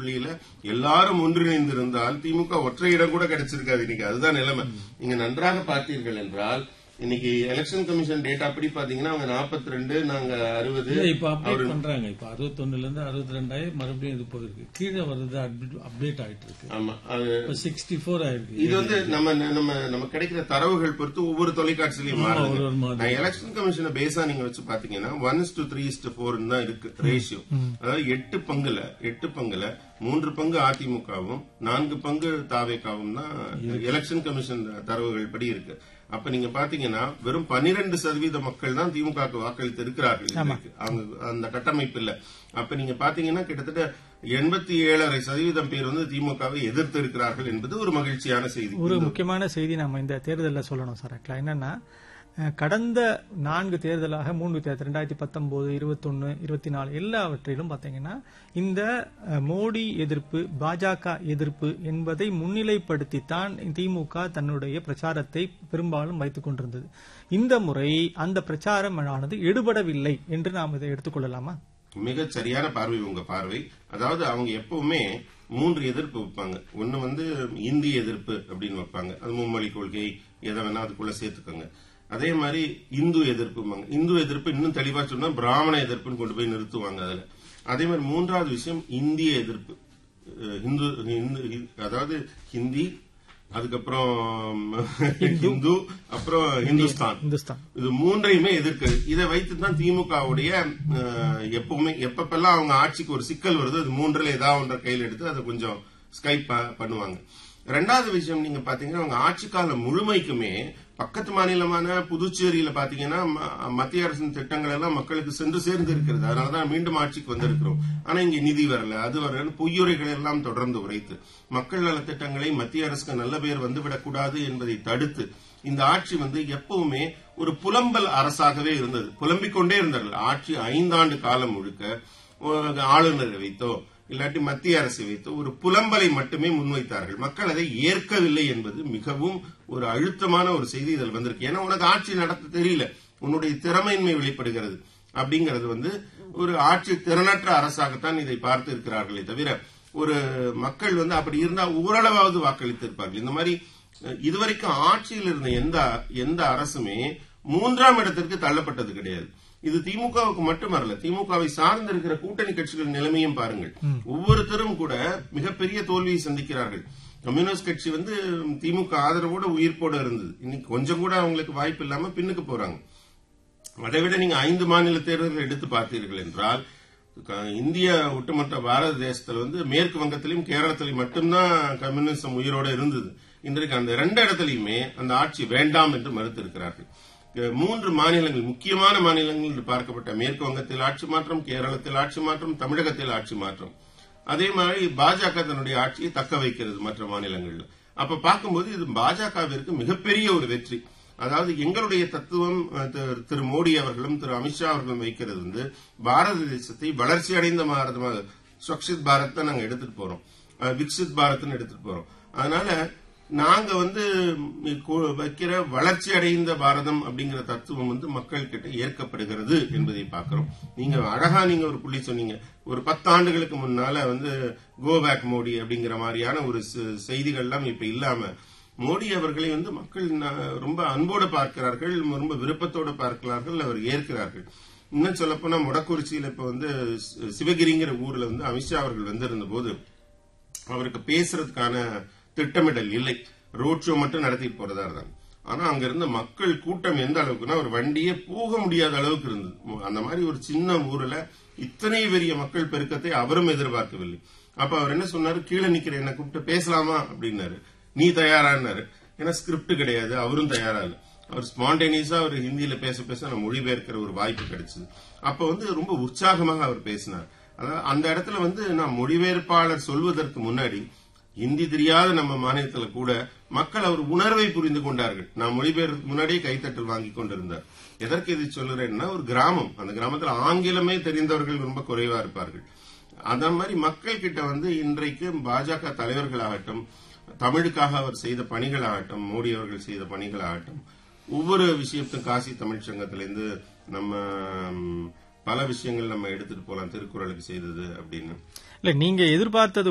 புள்ளியில எல்லாரும் ஒன்றிணைந்திருந்தால் திமுக ஒற்றை இடம் கூட கிடைச்சிருக்காது இன்னைக்கு அதுதான் நிலைமை நீங்க நன்றாக பார்த்தீர்கள் என்றால் இன்னைக்கு எலெக்ஷன் கமிஷன் டேட்டா படி பாத்தீங்கன்னா அவங்க 42 ரெண்டு நாங்க அறுபது இல்ல இப்ப அப்டேட் பண்றாங்க இப்ப அறுபத்தொன்னுல இருந்து அறுபத்தி ரெண்டாயி மறுபடியும் இது போயிருக்கு கீழே வருது அப்டேட் ஆயிட்டு இருக்கு ஆமா அது இப்ப சிக்ஸ்டி போர் ஆயிருக்கு இது வந்து நம்ம நம்ம நம்ம கிடைக்கிற தரவுகள் பொறுத்து ஒவ்வொரு தொலைக்காட்சியிலையும் ஒரு மாறுது ஒரு மாதிரி நான் எலெக்ஷன் கமிஷனை பேஸா நீங்க வச்சு பாத்தீங்கன்னா one to three to four தான் இருக்கு ரேஷியோ அதாவது எட்டு பங்குல எட்டு பங்குல மூன்று பங்கு அதிமுகவும் நான்கு பங்கு தாவேக்காவும் தான் எலெக்ஷன் கமிஷன் தரவுகள் படி இருக்கு அப்ப நீங்க பாத்தீங்கன்னா வெறும் பன்னிரண்டு சதவீத மக்கள் தான் திமுக வாக்களித்து இருக்கிறார்கள் இன்றைக்கு. அவங்க அந்த கட்டமைப்பு இல்ல அப்ப நீங்க பாத்தீங்கன்னா கிட்டத்தட்ட எண்பத்தி ஏழரை சதவீதம் பேர் வந்து திமுகவை எதிர்த்து இருக்கிறார்கள் என்பது ஒரு மகிழ்ச்சியான செய்தி ஒரு முக்கியமான செய்தி நம்ம இந்த தேர்தலில் சொல்லணும் சார் ஆக்சுவலா என்னன்னா அஹ், கடந்த நான்கு தேர்தலாக மூன்று தேர்தல் ரெண்டாயிரத்தி பத்தொன்பது இருபத்தொன்னு இருபத்தி நாலு எல்லாவற்றிலும் பாத்தீங்கன்னா இந்த அஹ், மோடி எதிர்ப்பு பாஜக எதிர்ப்பு என்பதை முன்னிலைப்படுத்தித்தான் திமுக தன்னுடைய பிரச்சாரத்தை பெரும்பாலும் வைத்துக் கொண்டிருந்தது இந்த முறை அந்த பிரச்சாரம் ஆனது எடுபடவில்லை என்று நாம் இதை எடுத்துக்கொள்ளலாமா மிக சரியான பார்வை உங்க பார்வை அதாவது அவங்க எப்பவுமே மூன்று எதிர்ப்பு வைப்பாங்க ஒன்னு வந்து இந்தி எதிர்ப்பு அப்படின்னு வைப்பாங்க அது மும்மொழி கொள்கை எதை வேணா அதுக்குள்ள சேர்த்துக்கோங்க அதே மாதிரி இந்து எதிர்ப்புமாங்க இந்து எதிர்ப்பு இன்னும் தெளிவா சொன்னா பிராமண எதிர்ப்புன்னு கொண்டு போய் நிறுத்துவாங்க அதுல அதே மாதிரி மூன்றாவது விஷயம் இந்திய எதிர்ப்பு அஹ் இந்து இந்து- அதாவது ஹிந்தி அதுக்கப்புறம் இந்து அப்புறம் ஹிந்துஸ்தான் இந்துஸ்தான் இது மூன்றையுமே எதிர்க்குது இதை வைத்து தான் திமுகவுடைய அஹ், எப்பவுமே எப்பப்பெல்லாம் அவங்க ஆட்சிக்கு ஒரு சிக்கல் வருதோ அது மூன்றுல ஏதாவது ஒன்றை கையில் எடுத்து அதை கொஞ்சம் ஸ்கைப் ப- பண்ணுவாங்க ரெண்டாவது விஷயம் நீங்க பாத்தீங்கன்னா அவங்க ஆட்சி காலம் முழுமைக்குமே பக்கத்து மாநிலமான புதுச்சேரியில பாத்தீங்கன்னா ம- மத்திய அரசின் திட்டங்கள் எல்லாம் மக்களுக்கு சென்று சேர்ந்து இருக்கிறது அதனாலதான் மீண்டும் ஆட்சிக்கு வந்திருக்கிறோம் ஆனா இங்க நிதி வரல அது வரல பொய்யுரைகள் எல்லாம் தொடர்ந்து உரைத்து மக்கள் நலத் திட்டங்களை மத்திய அரசுக்கு நல்ல பேர் வந்துவிடக் கூடாது என்பதை தடுத்து இந்த ஆட்சி வந்து எப்பவுமே ஒரு புலம்பல் அரசாகவே இருந்தது புலம்பிக் கொண்டே இருந்தார்கள் ஆட்சி ஐந்தாண்டு காலம் முழுக்க ஒரு ஆளுநரை வைத்தோ இல்லாட்டி மத்திய அரசை வைத்தோ ஒரு புலம்பலை மட்டுமே முன்வைத்தார்கள் மக்கள் அதை ஏற்கவில்லை என்பது மிகவும் ஒரு அழுத்தமான ஒரு செய்தி இதில் வந்திருக்கு ஏன்னா உனக்கு ஆட்சி நடத்த தெரியல உன்னுடைய திறமையின்மை வெளிப்படுகிறது அப்படிங்கிறது வந்து ஒரு ஆட்சி திறனற்ற அரசாகத்தான் இதை பார்த்து இருக்கிறார்களே தவிர ஒரு மக்கள் வந்து அப்படி இருந்தா ஓரளவாவது வாக்களித்திருப்பார்கள் இந்த மாதிரி அஹ், இதுவரைக்கும் ஆட்சியில் இருந்த எந்த எந்த அரசுமே மூன்றாம் இடத்திற்கு தள்ளப்பட்டது கிடையாது இது திமுகவுக்கு மட்டுமல்ல திமுகவை சார்ந்து இருக்கிற கூட்டணி கட்சிகள் நிலைமையும் பாருங்கள் ஒவ்வொருத்தரும் கூட மிகப்பெரிய தோல்வியை சந்திக்கிறார்கள் கம்யூனிஸ்ட் கட்சி வந்து திமுக ஆதரவோட உயிர்ப்போட இருந்தது இன்னைக்கு கொஞ்சம் கூட அவங்களுக்கு வாய்ப்பு இல்லாம பின்னுக்கு போறாங்க அதை விட நீங்க ஐந்து மாநில தேர்தல்கள் எடுத்து பார்த்தீர்கள் என்றால் க- இந்திய ஒட்டுமொத்த பாரத தேசத்துல வந்து மேற்கு வங்கத்திலும் கேரளத்திலும் மட்டும்தான் கம்யூனிசம் உயிரோட இருந்தது இன்றைக்கு அந்த ரெண்டு இடத்துலயுமே அந்த ஆட்சி வேண்டாம் என்று மறுத்திருக்கிறார்கள் அஹ் மூன்று மாநிலங்கள் முக்கியமான மாநிலங்கள் என்று பார்க்கப்பட்ட மேற்கு வங்கத்தில் ஆட்சி மாற்றம் கேரளத்தில் ஆட்சி மாற்றம் தமிழகத்தில் ஆட்சி மாற்றம் அதே மாதிரி பாஜக தன்னுடைய ஆட்சியை தக்க வைக்கிறது மற்ற மாநிலங்கள்ல அப்ப பார்க்கும்போது இது பாஜகவிற்கு மிகப்பெரிய ஒரு வெற்றி அதாவது எங்களுடைய தத்துவம் அஹ், திரு- திரு மோடி அவர்களும் திரு அமித்ஷா அவர்களும் வைக்கிறது வந்து பாரத தேசத்தை வளர்ச்சி அடைந்த பாரதமாக ஸ்வக்ஷித் பாரத் தான் நாங்க எடுத்துட்டு போறோம் அஹ், விக்சித் பாரத்னு எடுத்துட்டு போறோம் அதனால நாங்க வந்து ம், கு- வைக்கிற வளர்ச்சி அடைந்த பாரதம் அப்படிங்கிற தத்துவம் வந்து மக்கள் கிட்ட ஏற்கப்படுகிறது என்பதை பார்க்கிறோம் நீங்க அழகா நீங்க ஒரு புள்ளி சொன்னீங்க ஒரு பத்து ஆண்டுகளுக்கு முன்னால வந்து கோ பேக் மோடி அப்படிங்கிற மாதிரியான ஒரு செ- செய்திகள்லாம் இப்ப இல்லாம மோடி அவர்களை வந்து மக்கள் ந- ரொம்ப அன்போடு பார்க்கிறார்கள் ரொம்ப விருப்பத்தோடு பார்க்கிறார்கள் அவர் ஏற்கிறார்கள் இன்னும் சொல்லப்போனா முடக்குறிச்சியில இப்ப வந்து சி- சிவகிரிங்கிற ஊர்ல வந்து அமித்ஷா அவர்கள் வந்திருந்த போது அவருக்கு பேசுறதுக்கான திட்டமிடல் இல்லை ரோட் ஷோ மட்டும் நடத்திட்டு போறதா இருந்தாங்க ஆனா அங்க இருந்த மக்கள் கூட்டம் எந்த அளவுக்குன்னா ஒரு வண்டியே போக முடியாத அளவுக்கு இருந்தது அந்த மாதிரி ஒரு சின்ன ஊர்ல இத்தனை பெரிய மக்கள் பெருக்கத்தை அவரும் எதிர்பார்க்கவில்லை அப்ப அவர் என்ன சொன்னாரு கீழே நிக்கிற என்ன கூப்பிட்டு பேசலாமா அப்படின்னாரு நீ தயாரான்னாரு ஏன்னா ஸ்கிரிப்ட் கிடையாது அவரும் தயாரா இல்ல அவர் ஸ்பான்டேனியஸா அவர் ஹிந்தியில பேச பேச நான் மொழிபெயர்க்கிற ஒரு வாய்ப்பு கிடைச்சது அப்ப வந்து ரொம்ப உற்சாகமாக அவர் பேசினார் அதாவது அந்த இடத்துல வந்து நான் மொழிபெயர்ப்பாளர் சொல்வதற்கு முன்னாடி ஹிந்தி தெரியாத நம்ம மாநிலத்துல கூட மக்கள் அவர் உணர்வை புரிந்து கொண்டார்கள் நான் மொழிபெயர்க்கு முன்னாடியே கைத்தட்டல் வாங்கி கொண்டிருந்தார் எதற்கு இதை சொல்லுறேன்னா ஒரு கிராமம் அந்த கிராமத்துல ஆங்கிலமே தெரிந்தவர்கள் ரொம்ப குறைவா இருப்பார்கள் அந்த மாதிரி மக்கள் கிட்ட வந்து இன்றைக்கு பாஜக தலைவர்களாகட்டும் தமிழுக்காக அவர் செய்த பணிகளாகட்டும் மோடி அவர்கள் செய்த பணிகளாகட்டும் ஒவ்வொரு விஷயத்தும் காசி தமிழ் சங்கத்திலிருந்து நம்ம ம், பல விஷயங்கள் நம்ம எடுத்துட்டு போலாம் திருக்குறளுக்கு செய்தது அப்படின்னு இல்ல நீங்க எதிர்பார்த்தது